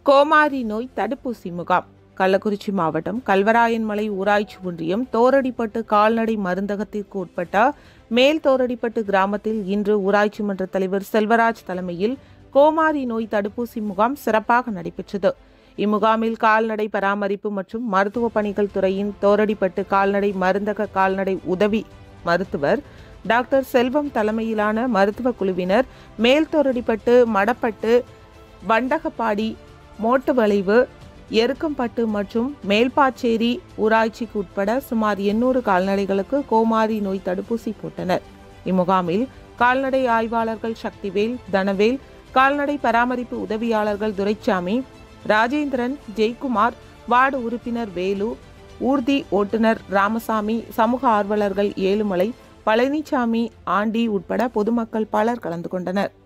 கோமாரி நோய் தடுப்பூசி முகாம் கள்ளக்குறிச்சி மாவட்டம் கல்வராயன்மலை ஊராட்சி ஒன்றியம் தோரடிப்பட்டு கால்நடை மருந்தகத்திற்கு உட்பட்ட மேல் தோரடிப்பட்டு கிராமத்தில் இன்று ஊராட்சி மன்ற தலைவர் செல்வராஜ் தலைமையில் கோமாரி நோய் தடுப்பூசி முகாம் சிறப்பாக நடைபெற்றது இம்முகாமில் கால்நடை பராமரிப்பு மற்றும் மருத்துவ பணிகள் துறையின் தோரடிப்பட்டு கால்நடை மருந்தக கால்நடை உதவி மருத்துவர் டாக்டர் செல்வம் தலைமையிலான மருத்துவ குழுவினர் மேல் தோரடிப்பட்டு மடப்பட்டு வண்டகப்பாடி மோட்டு வளைவு எருக்கம்பட்டு மற்றும் மேல்பாச்சேரி ஊராட்சிக்கு உட்பட சுமார் எண்ணூறு கால்நடைகளுக்கு கோமாரி நோய் தடுப்பூசி போட்டனர் இம்முகாமில் கால்நடை ஆய்வாளர்கள் சக்திவேல் தனவேல் கால்நடை பராமரிப்பு உதவியாளர்கள் துரைச்சாமி ராஜேந்திரன் ஜெயக்குமார் வார்டு உறுப்பினர் வேலு ஊர்தி ஓட்டுநர் ராமசாமி சமூக ஆர்வலர்கள் ஏழுமலை பழனிசாமி ஆண்டி உட்பட பொதுமக்கள் பலர் கலந்து கொண்டனர்